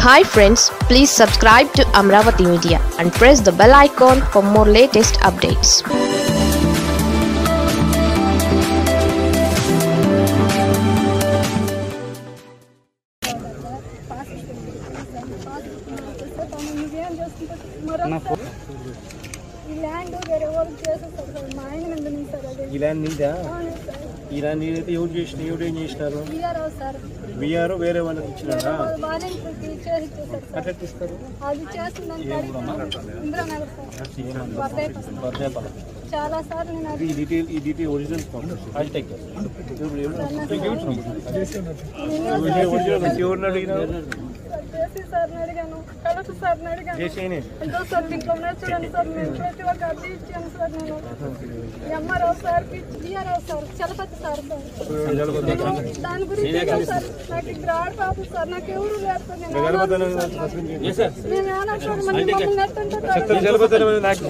Hi friends please subscribe to Amaravati media and press the bell icon for more latest updates నువ్వేం చేసుకుంటావు మరొకసారి ఈ land వేరే వాళ్ళకి చేసేస్తారు సార్ మా ఆయన మీద ఉంది సార్ అది ఈ ల్యాండ్ నీదా అవును సార్ ఈ ల్యాండ్ నీదైతే ఎవరు చేసిన ఎవరు ఏం చేసినారు బీఆర్ఓ సార్ బిఆర్ వేరే వాళ్ళకి వేరే ఇచ్చినారా వాళ్ళు వాలంటీర్కి చేసి ఇచ్చేసారు సార్ అట్లా తీస్తారు అది చేస్తుందని ఇంద్రానగర్ సార్ వర్ధేపల్లి. వర్ధేపల్లి. చాలా సార్లు నేను అది ఈ డీటెయిల్ ఈ డీటెయిల్ ఒరిజినల్ అది టేక్ ఎవరిని అడిగినారు జేసీ సార్ని అడిగాను కలెక్టర్ సార్ని అడిగాను చేసేయని ఎంతో సార్ దీంట్లో ఉన్నాయి చూడండి సార్ నేను ప్రతి ఒక్క అర్జీ ఇచ్చాను సార్ నేను ఎంఆర్ఓ సార్కి DRO sir Chalapathi sir sir నేను దాని గురించి తెలియదు సార్ నాకు ఇక్కడ ఆడపాపు సార్ నాకు ఎవరు లేరు సార్ నేను జలపతనం నేను ఏనాడు మళ్ళీ మమ్మల్ని నెట్టుంటే జలపతనం నాకు